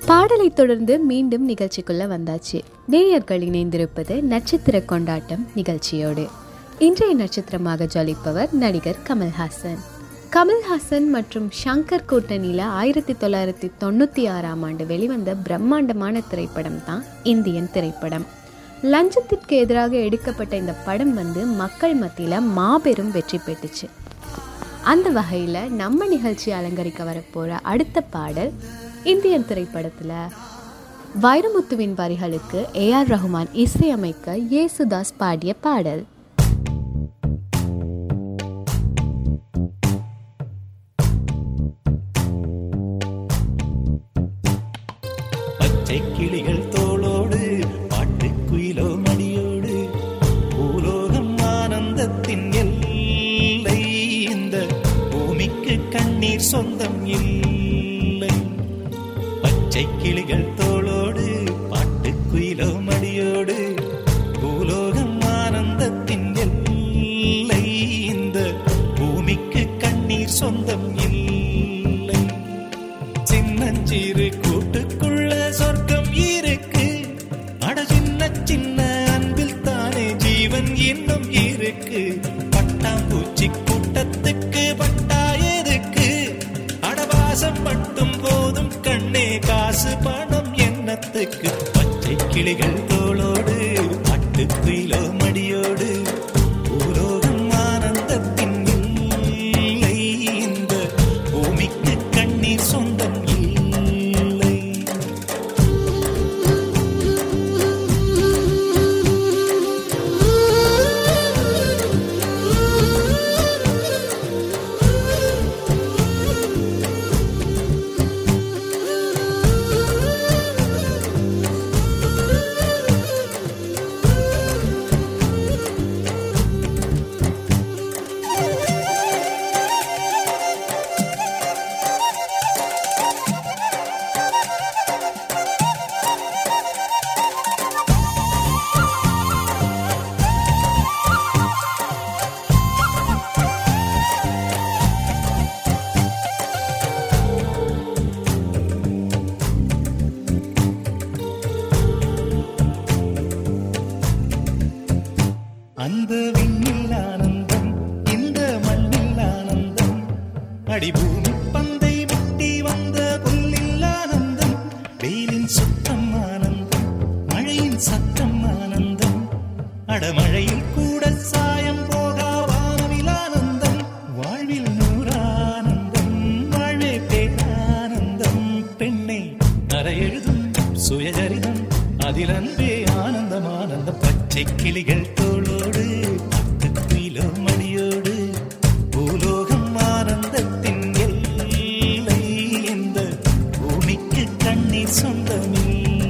பாடலை தொடர்ந்து மீண்டும் நிகழ்ச்சிக்குள்ள வந்தாச்சு நேயர்கள் இணைந்திருப்பது நட்சத்திர கொண்டாட்டம் நிகழ்ச்சியோடு இன்றைய நட்சத்திரமாக ஜொலிப்பவர் நடிகர் கமல்ஹாசன் கமல்ஹாசன் மற்றும் ஷங்கர் கூட்டணியில் ஆயிரத்தி தொள்ளாயிரத்தி தொண்ணூற்றி ஆறாம் ஆண்டு வெளிவந்த பிரம்மாண்டமான திரைப்படம் தான் இந்தியன் திரைப்படம் லஞ்சத்திற்கு எதிராக எடுக்கப்பட்ட இந்த படம் வந்து மக்கள் மத்தியில் மாபெரும் வெற்றி பெற்றுச்சு அந்த வகையில் நம்ம நிகழ்ச்சி அலங்கரிக்க வரப்போகிற அடுத்த பாடல் இந்தியன் திரைப்படத்தில் வைரமுத்துவின் வரிகளுக்கு ஏஆர் ரஹ்மான் இசையமைக்க இயேசுதாஸ் பாடிய பாடல் பச்சை கிளிகள் தோளோடு பாட்டுக்குயிலோ மடியோடு பூலோகம் ஆனந்தத்தின் எல்லை இந்த பூமிக்கு கண்ணீர் சொந்தம் இல்லை பச்சை கிளிகள் தோளோடு பாட்டுக்குயிலோ மடியோடு பூலோகம் ஆனந்தத்தின் எல்லை இந்த பூமிக்கு கண்ணீர் சொந்தம் இல்லை சின்னஞ்சிறு கூட்டுக்குள்ள சொர்க்கம் இருக்கு அட சின்ன சின்ன அன்பில் தானே ஜீவன் இன்னும் இருக்கு பட்டாம்பூச்சி கூட்டத்துக்கு பட்டா எதுக்கு அடவாசம் மட்டும் போதும் கண்ணே காசு பணம் எண்ணத்துக்கு பச்சை கிளிகள் தோளோடு பட்டுக்குயிலோ மடியோடு பூலோகம் ஆனந்தத்தின் இல்லை இந்த பூமிக்கு கண்ணீர் சொந்தம் இல்லை அந்த விண்ணில் ஆனந்தம் இந்த மண்ணில் ஆனந்தம் அடிபூமி பந்தை முட்டி வந்த புல்லில் ஆனந்தம் வெயிலின் சுத்தம் ஆனந்தம் மழையின் சத்தம் ஆனந்தம் அடமழையில் கூட சாயம் போகா வானவில் ஆனந்தம் வாழ்வில் நூறானந்தம் வாழ்வே பேரானந்தம் பெண்ணை அறையெழுதும் சுயஜரிதம் அதில் அன்பே ஆனந்தம் ஆனந்தம் பச்சை கிளிகள் தோளோடு பட்டுக்குயிலோ மணியோடு பூலோகம் ஆனந்தத்தின் எல்லை இந்த பூமிக்கு கண்ணீர் சொந்தமில்லை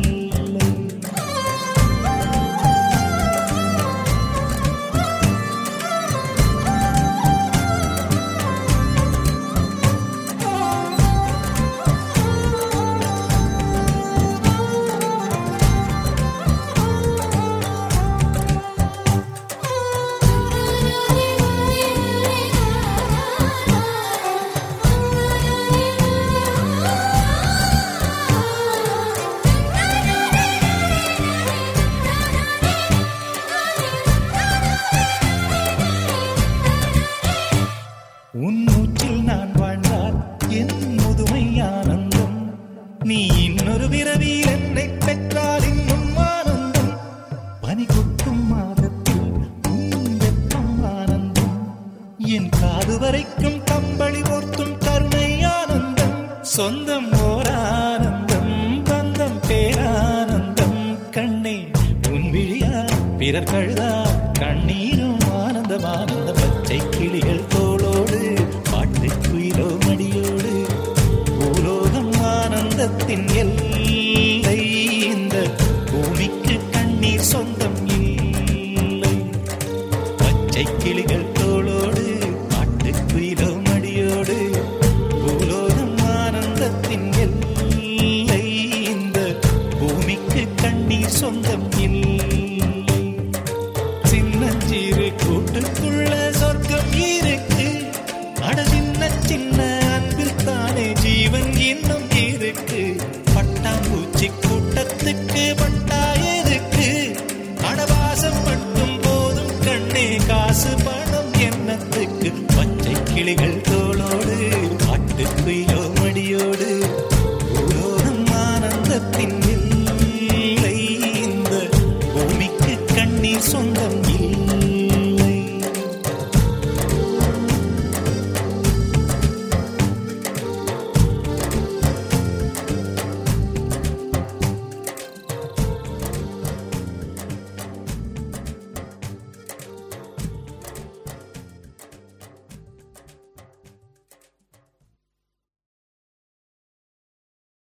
உன் மூச்சில் நான் வாழ்ந்தால் என் முதுமை ஆனந்தம் நீ இன்னொரு பிறவியில் என்னை பெற்றால் இன்னும் ஆனந்தம் பனி கொட்டும் மாதத்தில் உன் வெப்பம் ஆனந்தம் என் காது வரைக்கும் கம்பளி போர்த்தும் கருணை ஆனந்தம் சொந்தம் ஓர் ஆனந்தம் பந்தம் பேரானந்தம் கண்ணே உன் விழியா பிறர் கழுதா கண்ணீரும் ஆனந்தம் ஆனந்த பச்சை கிளிகள் தோளோடு பாட்டுக்குயிலோ மடியோடு பூலோகம் ஆனந்தத்தின் எல்லை இந்த பூமிக்கு கண்ணீர் சொந்தம் இல்லை பச்சை கிளிகள் தோளோடு பாட்டுக்குயிலோ மடியோடு பூலோகம் ஆனந்தத்தின் எல்லை இந்த பூமிக்கு கண்ணீர் சொந்தம் இல்லை கிளிகள் தோளோடு காட்டுக்குயிலோ மடியோடு பூலோகம் ஆனந்தத்தின் எல்லை இந்த பூமிக்கு கண்ணீர் சொந்தம் இல்லை